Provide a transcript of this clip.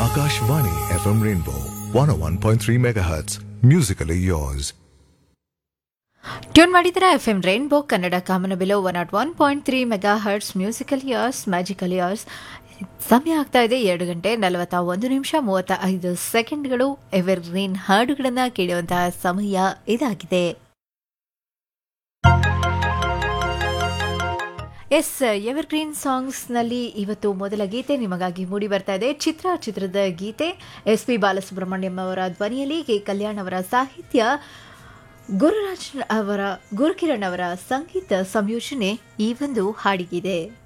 Akashvani FM Rainbow 101.3 MHz. Musically yours. Tune ಮಾಡಿದ್ರ F M rainbow Kannada Kamanabillu one nought one point three mega hertz musical years magical years ಸಮಯ ಆಗ್ತಾ ಇದೆ ಎರಡು ಗಂಟೆ ನಲವತ್ತ ಒಂದು ನಿಮಿಷ ಮೂವತ್ತ ಐದು ಸೆಕೆಂಡ್ಗಳು ಎವರ್ ಗ್ರೀನ್ ಹಾಡುಗಳನ್ನು ಕೇಳುವಂತಹ ಸಮಯ ಇದಾಗಿದೆ ಎಸ್ ಎವರ್ ಗ್ರೀನ್ ಸಾಂಗ್ಸ್ನಲ್ಲಿ ಇವತ್ತು ಮೊದಲ ಗೀತೆ ನಿಮಗಾಗಿ ಮೂಡಿ ಬರ್ತಾ ಇದೆ ಚಿತ್ರ ಚಿತ್ರದ ಗೀತೆ ಎಸ್ ಪಿ ಬಾಲಸುಬ್ರಹ್ಮಣ್ಯಂ ಅವರ ಧ್ವನಿಯಲ್ಲಿ ಕೆ ಕಲ್ಯಾಣ್ ಅವರ ಸಾಹಿತ್ಯ ಗುರುರಾಜ್ ಅವರ ಗುರುಕಿರಣ್ ಅವರ ಸಂಗೀತ ಸಂಯೋಜನೆ ಈ ಒಂದು ಹಾಡಿಗಿದೆ